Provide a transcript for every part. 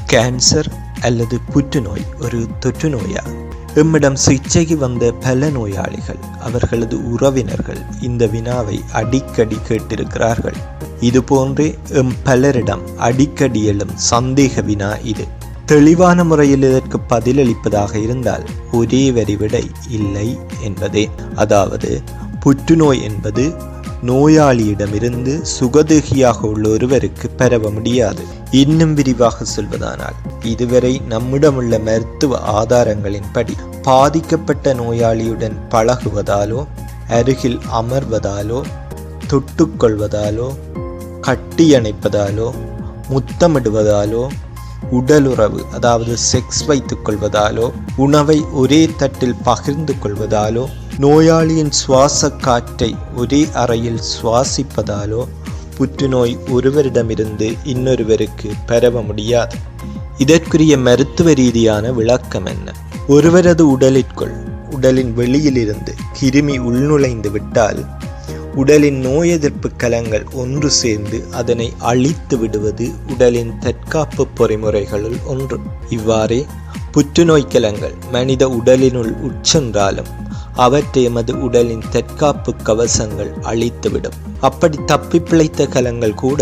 cancer அல்லது புற்றுநோய் ஒரு தொற்று நோயா எம்மிடம் சிகிச்சைக்கு வந்த பல நோயாளிகள் அவர்களது உறவினர்கள் இந்த வினாவை அடிக்கடி கேட்டிருக்கிறார்கள் இதுபோன்றே எம் பலரிடம் அடிக்கடி எழும் சந்தேக வினா இது தெளிவான முறையில் இதற்கு பதிலளிப்பதாக இருந்தால் ஒரே வரி விடை இல்லை என்பதே அதாவது புற்றுநோய் என்பது நோயாளியிடமிருந்து சுகதேகியாக உள்ள ஒருவருக்கு பரவ முடியாது இன்னும் விரிவாக சொல்வதானால் இதுவரை நம்மிடமுள்ள மருத்துவ ஆதாரங்களின்படி பாதிக்கப்பட்ட நோயாளியுடன் பழகுவதாலோ அருகில் அமர்வதாலோ தொட்டுக்கொள்வதாலோ கட்டியணைப்பதாலோ முத்தமிடுவதாலோ உடலுறவு அதாவது செக்ஸ் வைத்துக் கொள்வதாலோ உணவை ஒரே தட்டில் பகிர்ந்து கொள்வதாலோ நோயாளியின் சுவாச காற்றை ஒரே அறையில் சுவாசிப்பதாலோ புற்றுநோய் ஒருவரிடமிருந்து இன்னொருவருக்கு பரவ முடியாது இதற்குரிய மருத்துவ ரீதியான விளக்கம் என்ன ஒருவரது உடலிற்குள் உடலின் வெளியிலிருந்து கிருமி உள்நுழைந்து விட்டால் உடலின் நோய் எதிர்ப்பு கலங்கள் ஒன்று சேர்ந்து அதனை அழித்து விடுவது உடலின் தற்காப்பு பொறிமுறைகளுள் ஒன்று இவ்வாறே புற்றுநோய் கலங்கள் மனித உடலினுள் உட்சென்றாலும் அவற்றை எமது உடலின் தற்காப்பு கவசங்கள் அழித்துவிடும் அப்படி தப்பி பிழைத்த கலங்கள் கூட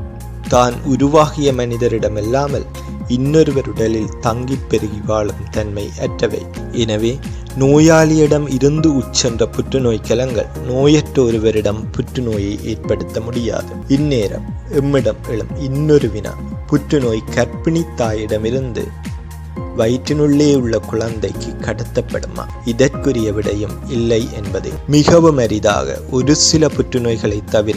தான் உருவாகிய மனிதரிடமில்லாமல் இன்னொருவர் உடலில் தங்கி பெருகி வாழும் தன்மை அற்றவை எனவே நோயாளியிடம் இருந்து உச்சென்ற புற்றுநோய் கலங்கள் நோயற்ற ஒருவரிடம் புற்றுநோயை ஏற்படுத்த முடியாது இந்நேரம் எம்மிடம் எழும் இன்னொரு வினா புற்றுநோய் கர்ப்பிணி தாயிடமிருந்து வயிற்றினுள்ளே உள்ள குழந்தைக்கு கடத்தப்படுமா இதற்குரிய விடையும் இல்லை என்பதே மிகவும் அரிதாக ஒரு சில புற்றுநோய்களை தவிர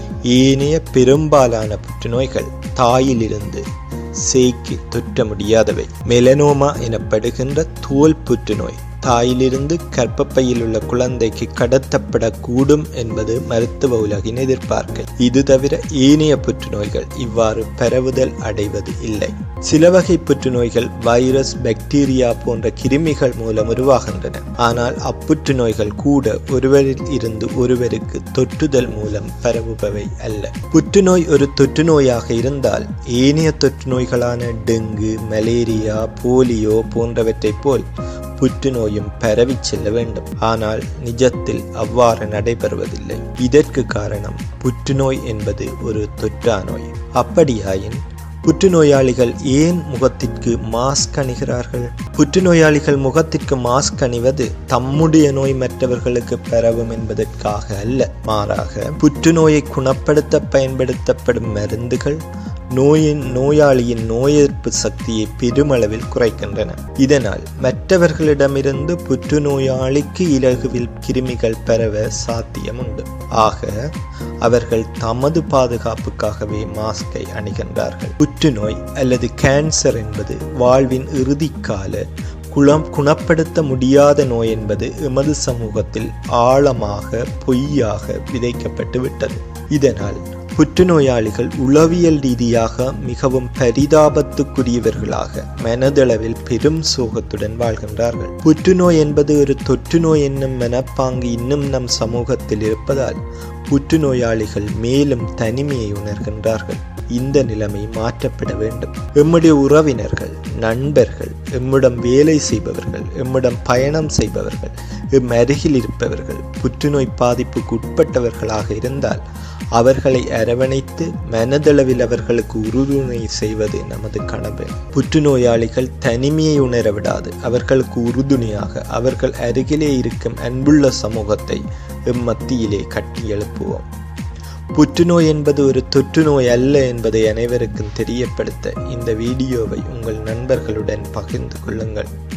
ஏனைய பெரும்பாலான புற்றுநோய்கள் தாயிலிருந்து சேய்க்கு தொற்ற முடியாதவை மெலனோமா எனப்படுகின்ற தோல் புற்றுநோய் தாயிலிருந்து கர்ப்பப்பையில் உள்ள குழந்தைக்கு கடத்தப்படக்கூடும் என்பது மருத்துவ உலகின் எதிர்பார்க்கை இது தவிர ஏனைய புற்றுநோய்கள் இவ்வாறு பரவுதல் அடைவது இல்லை சில வகை புற்றுநோய்கள் வைரஸ் பாக்டீரியா போன்ற கிருமிகள் மூலம் உருவாகின்றன ஆனால் அப்புற்றுநோய்கள் கூட ஒருவரில் இருந்து ஒருவருக்கு தொற்றுதல் மூலம் பரவுபவை அல்ல புற்றுநோய் ஒரு தொற்று நோயாக இருந்தால் ஏனைய தொற்று நோய்களான டெங்கு மலேரியா போலியோ போன்றவற்றைப் போல் புற்றுநோயும் பரவிச் செல்ல வேண்டும் ஆனால் நிஜத்தில் அவ்வாறு நடைபெறுவதில்லை இதற்கு காரணம் புற்றுநோய் என்பது ஒரு தொற்றா நோய் அப்படியாயின் புற்றுநோயாளிகள் ஏன் முகத்திற்கு மாஸ்க் அணிகிறார்கள் புற்றுநோயாளிகள் முகத்திற்கு மாஸ்க் அணிவது தம்முடைய நோய் மற்றவர்களுக்கு பரவும் என்பதற்காக அல்ல மாறாக புற்றுநோயை குணப்படுத்த பயன்படுத்தப்படும் மருந்துகள் நோயின் நோயாளியின் நோய் எதிர்ப்பு சக்தியை பெருமளவில் குறைக்கின்றன இதனால் மற்றவர்களிடமிருந்து புற்றுநோயாளிக்கு இலகுவில் கிருமிகள் பரவ சாத்தியமுண்டு ஆக அவர்கள் தமது பாதுகாப்புக்காகவே மாஸ்கை அணிகின்றார்கள் புற்றுநோய் அல்லது கேன்சர் என்பது வாழ்வின் இறுதிக்கால குளம் குணப்படுத்த முடியாத நோய் என்பது எமது சமூகத்தில் ஆழமாக பொய்யாக விதைக்கப்பட்டு விட்டது இதனால் புற்றுநோயாளிகள் உளவியல் ரீதியாக மிகவும் பரிதாபத்துக்குரியவர்களாக மனதளவில் பெரும் சோகத்துடன் வாழ்கின்றார்கள் புற்றுநோய் என்பது ஒரு தொற்று நோய் என்னும் மனப்பாங்கு இன்னும் நம் சமூகத்தில் இருப்பதால் புற்றுநோயாளிகள் மேலும் தனிமையை உணர்கின்றார்கள் இந்த நிலைமை மாற்றப்பட வேண்டும் எம்முடைய உறவினர்கள் நண்பர்கள் எம்மிடம் வேலை செய்பவர்கள் எம்மிடம் பயணம் செய்பவர்கள் எம் அருகில் இருப்பவர்கள் புற்றுநோய் பாதிப்புக்கு உட்பட்டவர்களாக இருந்தால் அவர்களை அரவணைத்து மனதளவில் அவர்களுக்கு உறுதுணை செய்வது நமது கடமை புற்றுநோயாளிகள் தனிமையை உணர விடாது அவர்களுக்கு உறுதுணையாக அவர்கள் அருகிலே இருக்கும் அன்புள்ள சமூகத்தை எம்மத்தியிலே கட்டி எழுப்புவோம் புற்றுநோய் என்பது ஒரு தொற்று நோய் அல்ல என்பதை அனைவருக்கும் தெரியப்படுத்த இந்த வீடியோவை உங்கள் நண்பர்களுடன் பகிர்ந்து கொள்ளுங்கள்